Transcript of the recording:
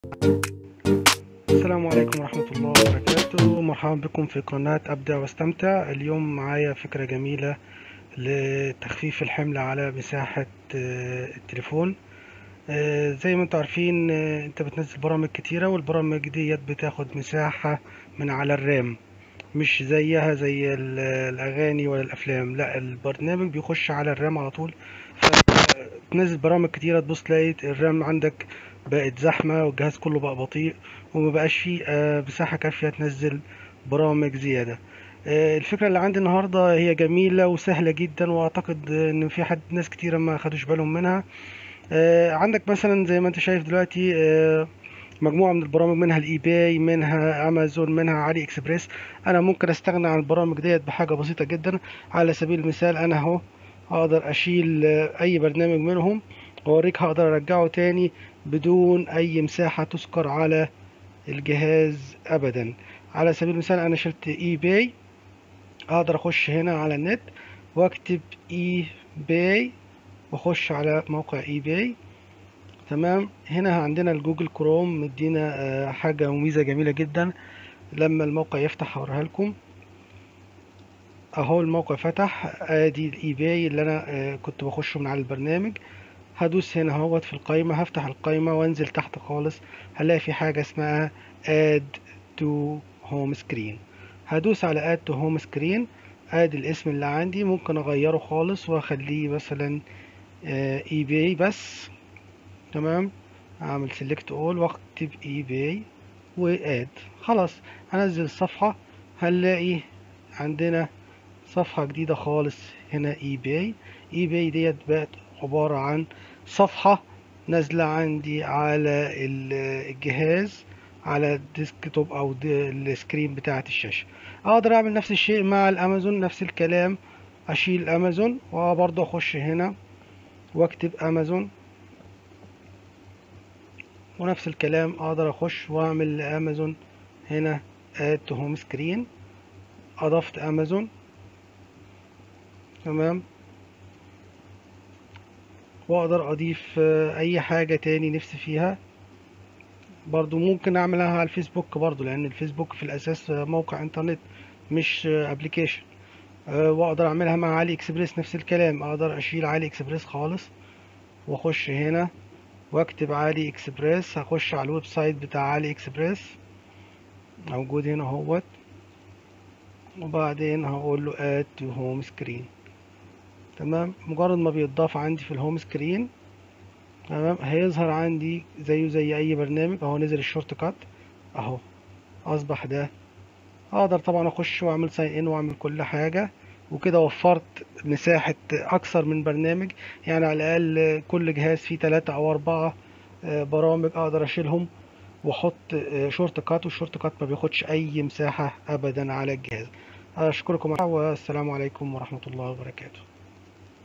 السلام عليكم ورحمة الله وبركاته مرحبا بكم في قناة أبدع واستمتع اليوم معايا فكرة جميلة لتخفيف الحمل على مساحة آه، التليفون آه، زي ما انتم عارفين آه، انت بتنزل برامج كتيرة والبرامج ديت بتاخد مساحة من على الرام مش زيها زي ال- الأغاني ولا الأفلام لا البرنامج بيخش على الرام على طول فتنزل برامج كتيرة تبص تلاقي الرام عندك بقت زحمة والجهاز كله بقى بطيء ومبقاش فيه آه، مساحة كافية تنزل برامج زيادة آه، الفكرة اللي عندي النهاردة هي جميلة وسهلة جدا وأعتقد إن في حد ناس كتيرة ما خدوش بالهم منها آه، عندك مثلا زي ما انت شايف دلوقتي آه، مجموعة من البرامج منها الاي باي منها امازون منها علي اكسبريس انا ممكن استغنى عن البرامج ديت بحاجة بسيطة جدا على سبيل المثال انا اهو اقدر اشيل آه، اي برنامج منهم واوريك هقدر ارجعه تاني بدون اي مساحة تذكر على الجهاز ابدا على سبيل المثال انا شلت اي باي اقدر اخش هنا على النت واكتب اي باي واخش على موقع اي باي تمام هنا عندنا الجوجل كروم مدينا آه، حاجة وميزة جميلة جدا لما الموقع يفتح هوريها لكم اهو الموقع فتح ادي الاي باي اللي انا آه، كنت بخشه من على البرنامج هدوس هنا اهوت في القائمة هفتح القائمة وانزل تحت خالص هلاقي في حاجة اسمها add to home screen هدوس على add to home screen ادي الاسم اللي عندي ممكن اغيره خالص واخليه مثلا اي باي بس تمام اعمل select all واكتب اي باي واد خلاص هنزل الصفحة هنلاقي عندنا صفحة جديدة خالص هنا اي باي اي باي ديت بقت عبارة عن صفحة نازلة عندي على ال- الجهاز على الديسكتوب او د- السكرين بتاعة الشاشة اقدر اعمل نفس الشيء مع الامازون نفس الكلام اشيل امازون وبرضه اخش هنا واكتب امازون ونفس الكلام اقدر اخش واعمل لامازون هنا add to home screen اضفت امازون تمام واقدر اضيف آه، اي حاجة تاني نفسي فيها برضو ممكن اعملها على الفيسبوك برضو لان الفيسبوك في الاساس آه، موقع انترنت مش ابلكيشن واقدر اعملها مع علي اكسبريس نفس الكلام اقدر اشيل علي اكسبريس خالص واخش هنا واكتب علي اكسبريس هخش على الويب سايت بتاع علي اكسبريس موجود هنا اهوت وبعدين هقول له add to home screen تمام مجرد ما بيتضاف عندي في الهوم سكرين تمام هيظهر عندي زيه زي اي برنامج اهو نزل الشورت كات اهو اصبح ده اقدر طبعا اخش واعمل ساين ان واعمل كل حاجة وكده وفرت مساحة اكثر من برنامج يعني على الاقل كل جهاز فيه ثلاثة او اربعة آه، برامج اقدر اشيلهم واحط آه، شورت كات والشورت كات ما بياخدش اي مساحة ابدا على الجهاز اشكركم والسلام عليكم ورحمة الله وبركاته